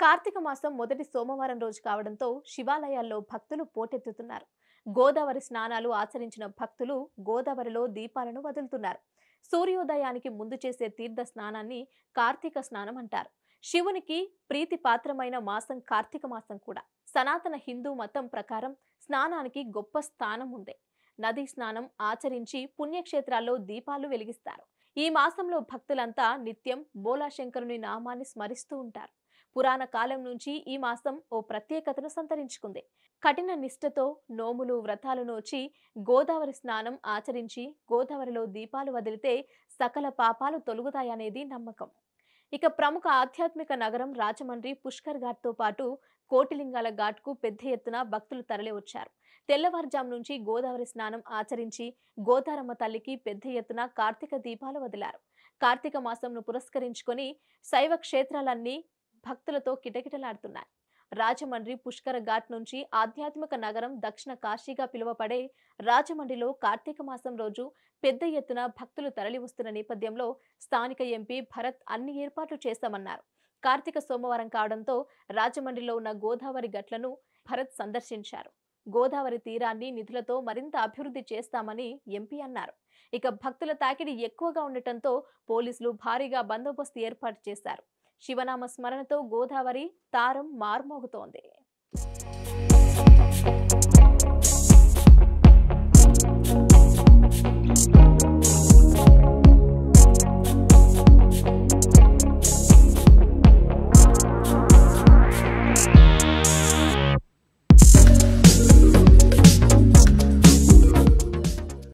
కార్తీక మాసం మొదటి సోమవారం రోజు కావడంతో శివాలయాల్లో భక్తులు పోటెత్తుతున్నారు గోదావరి స్నానాలు ఆచరించిన భక్తులు గోదావరిలో దీపాలను వదులుతున్నారు సూర్యోదయానికి ముందు చేసే తీర్థ స్నానాన్ని కార్తీక స్నానం అంటారు శివునికి ప్రీతి పాత్రమైన మాసం కార్తీక మాసం కూడా సనాతన హిందూ మతం ప్రకారం స్నానానికి గొప్ప స్థానం ఉంది నదీ స్నానం ఆచరించి పుణ్యక్షేత్రాల్లో దీపాలు వెలిగిస్తారు ఈ మాసంలో భక్తులంతా నిత్యం బోలాశంకరుని నామాన్ని స్మరిస్తూ ఉంటారు పురాణ కాలం నుంచి ఈ మాసం ఓ ప్రత్యేకతను సంతరించుకుంది కఠిన నిష్ఠతో నోములు వ్రతాలు నోచి గోదావరి స్నానం ఆచరించి గోదావరిలో దీపాలు వదిలితే సకల పాపాలు తొలుగుతాయనేది నమ్మకం ఇక ప్రముఖ ఆధ్యాత్మిక నగరం రాజమండ్రి పుష్కర్ ఘాట్తో పాటు కోటిలింగాల ఘాట్కు పెద్ద ఎత్తున భక్తులు తరలి వచ్చారు తెల్లవారుజాము నుంచి గోదావరి స్నానం ఆచరించి గోదారమ్మ తల్లికి పెద్ద ఎత్తున కార్తీక దీపాలు వదిలారు కార్తీక మాసంను పురస్కరించుకొని శైవ క్షేత్రాలన్నీ భక్తులతో కిటకిటలాడుతున్నాయి రాజమండ్రి పుష్కర ఘాట్ నుంచి ఆధ్యాత్మిక నగరం దక్షిణ కాశీగా పిలువబడే రాజమండ్రిలో కార్తీక మాసం రోజు పెద్ద ఎత్తున భక్తులు తరలి వస్తున్న నేపథ్యంలో స్థానిక ఎంపీ భరత్ అన్ని ఏర్పాట్లు చేశామన్నారు కార్తీక సోమవారం కావడంతో రాజమండ్రిలో ఉన్న గోదావరి గట్లను భరత్ సందర్శించారు గోదావరి తీరాన్ని నిధులతో మరింత అభివృద్ధి చేస్తామని ఎంపీ అన్నారు ఇక భక్తుల తాకిడి ఎక్కువగా ఉండటంతో పోలీసులు భారీగా బందోబస్తు ఏర్పాటు చేశారు శివనామ స్మరణతో గోదావరి తారం మార్మోగుతోంది